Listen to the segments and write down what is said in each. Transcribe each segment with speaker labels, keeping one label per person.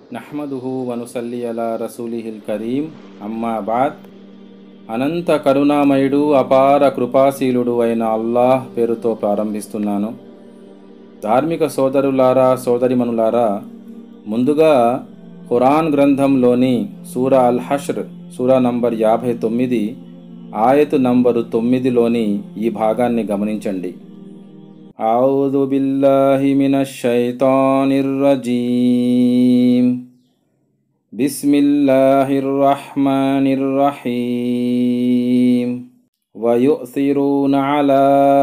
Speaker 1: నహ్మదుహు వనుసల్లి అలా రసూలిహిల్ కరీం అమ్మా బాద్ అనంత కరుణామయుడు అపార కృపాశీలుడు అయిన అల్లాహ్ పేరుతో ప్రారంభిస్తున్నాను ధార్మిక సోదరులారా సోదరిమనులారా ముందుగా ఖురాన్ గ్రంథంలోని సూరా అల్ హష్ర్ సూరా నంబర్ యాభై తొమ్మిది ఆయతు నంబరు తొమ్మిదిలోని ఈ భాగాన్ని గమనించండి أعوذ بالله من الشيطان الرجيم بسم الله الرحمن الرحيم ويؤثرون على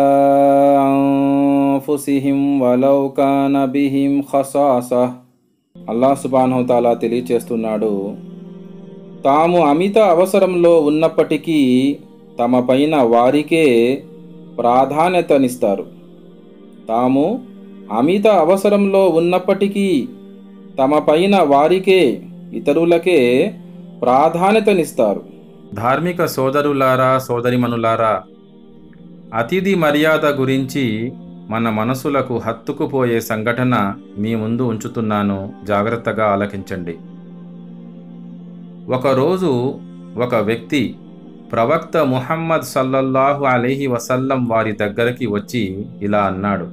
Speaker 1: أنفسهم ولو كان بهم خصاصة అల్లాహ్ సుబాను తాలా తెలియచేస్తున్నాడు తాము అమిత అవసరంలో ఉన్నప్పటికీ తమ పైన వారికే ప్రాధాన్యతనిస్తారు తాము అమిత అవసరంలో ఉన్నప్పటికీ తమ పైన వారికే ఇతరులకే ప్రాధాన్యతనిస్తారు ధార్మిక సోదరులారా సోదరిమనులారా అతిథి మర్యాద గురించి మన మనసులకు హత్తుకుపోయే సంఘటన మీ ముందు ఉంచుతున్నాను జాగ్రత్తగా ఆలకించండి ఒకరోజు ఒక వ్యక్తి ప్రవక్త ముహమ్మద్ సల్లల్లాహు అలీహి వసల్లం వారి దగ్గరికి వచ్చి ఇలా అన్నాడు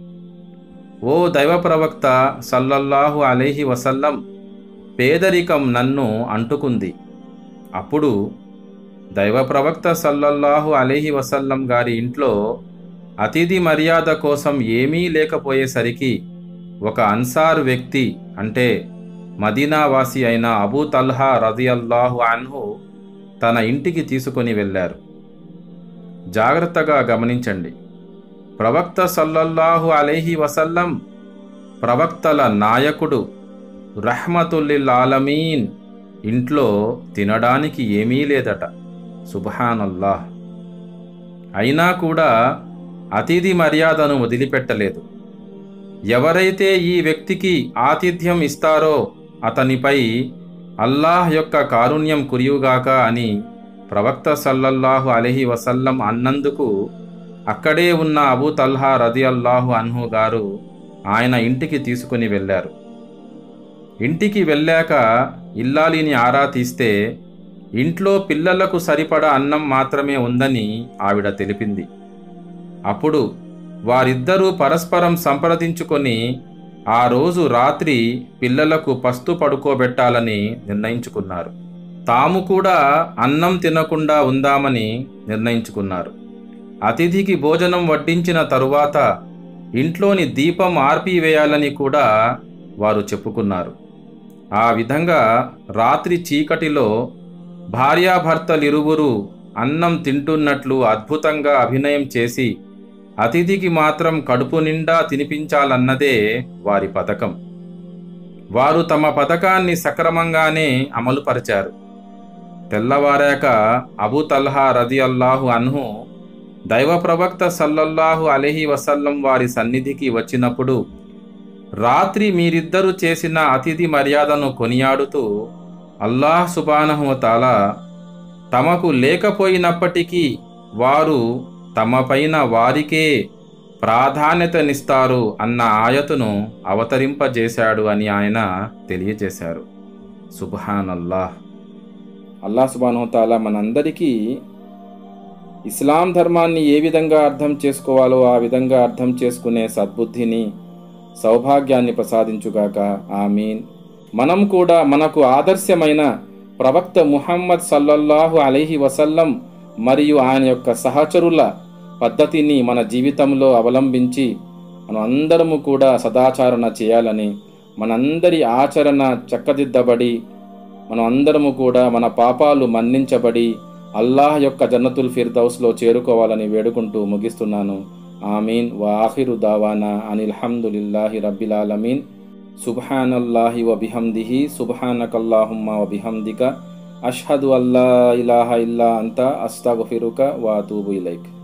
Speaker 1: ఓ దైవ ప్రవక్త సల్లల్లాహు అలీహి వసల్లం పేదరికం నన్ను అంటుకుంది అప్పుడు దైవ ప్రవక్త సల్లల్లాహు అలీహి వసల్లం గారి ఇంట్లో అతిథి మర్యాద కోసం ఏమీ లేకపోయేసరికి ఒక అన్సార్ వ్యక్తి అంటే మదీనావాసి అయిన అబూ తల్హా రదియల్లాహు అన్హు తన ఇంటికి తీసుకొని వెళ్ళారు జాగ్రత్తగా గమనించండి ప్రవక్త సల్లల్లాహు అలైహి వసల్లం ప్రవక్తల నాయకుడు రహ్మతుల్లిల్ ఆలమీన్ ఇంట్లో తినడానికి ఏమీ లేదట సుబహానల్లాహ్ అయినా కూడా అతిథి మర్యాదను వదిలిపెట్టలేదు ఎవరైతే ఈ వ్యక్తికి ఆతిథ్యం ఇస్తారో అతనిపై అల్లాహ్ యొక్క కారుణ్యం కురియుగాక అని ప్రవక్త సల్లల్లాహు అలహి వసల్లం అన్నందుకు అక్కడే ఉన్న అబూ తల్హా రది అల్లాహు అన్హు గారు ఆయన ఇంటికి తీసుకుని వెళ్ళారు ఇంటికి వెళ్ళాక ఇల్లాలిని ఆరా తీస్తే ఇంట్లో పిల్లలకు సరిపడ అన్నం మాత్రమే ఉందని ఆవిడ తెలిపింది అప్పుడు వారిద్దరూ పరస్పరం సంప్రదించుకొని ఆ రోజు రాత్రి పిల్లలకు పస్తు పడుకోబెట్టాలని నిర్ణయించుకున్నారు తాము కూడా అన్నం తినకుండా ఉందామని నిర్ణయించుకున్నారు అతిథికి భోజనం వడ్డించిన తరువాత ఇంట్లోని దీపం ఆర్పివేయాలని కూడా వారు చెప్పుకున్నారు ఆ విధంగా రాత్రి చీకటిలో భార్యాభర్తలిరువురు అన్నం తింటున్నట్లు అద్భుతంగా అభినయం చేసి అతిథికి మాత్రం కడుపు నిండా తినిపించాలన్నదే వారి పథకం వారు తమ పథకాన్ని సక్రమంగానే అమలుపరిచారు తెల్లవారాక అబూ తల్హా రది అల్లాహు అన్హు దైవ ప్రవక్త సల్లల్లాహు అలహి వసల్లం వారి సన్నిధికి వచ్చినప్పుడు రాత్రి మీరిద్దరూ చేసిన అతిథి మర్యాదను కొనియాడుతూ అల్లాహ్ సుబానహుతాల తమకు లేకపోయినప్పటికీ వారు తమ పైన వారికే ప్రాధాన్యతనిస్తారు అన్న ఆయతును అవతరింపజేశాడు అని ఆయన తెలియజేశారు సుబ్హాన్ అల్లాహ్ అల్లాహ్ సుబానోతాల మనందరికీ ఇస్లాం ధర్మాన్ని ఏ విధంగా అర్థం చేసుకోవాలో ఆ విధంగా అర్థం చేసుకునే సద్బుద్ధిని సౌభాగ్యాన్ని ప్రసాదించుగాక ఆమీన్ మనం కూడా మనకు ఆదర్శమైన ప్రవక్త ముహమ్మద్ సల్లల్లాహు అలైహి వసల్లం మరియు ఆయన యొక్క సహచరుల పద్ధతిని మన జీవితంలో అవలంబించి మనం అందరము కూడా సదాచరణ చేయాలని మనందరి ఆచరణ చక్కదిద్దబడి మనం అందరము కూడా మన పాపాలు మన్నించబడి అల్లాహ్ యొక్క జన్నతుల్ ఫిర్దౌస్లో చేరుకోవాలని వేడుకుంటూ ముగిస్తున్నాను ఆమీన్ వాహిరు దావానా అనిల్ హమ్దులిల్లాహి రబ్బిల్ ఆలమీన్ సుబ్హానల్లాహి వబిహమ్దిహి సుబ్హానకల్లాహుమ్మ వబిహమ్దిక అష్హదు అల్లా ఇలాహ ఇల్లా అంత అస్తాగఫిరుక వాతూబు ఇలైక్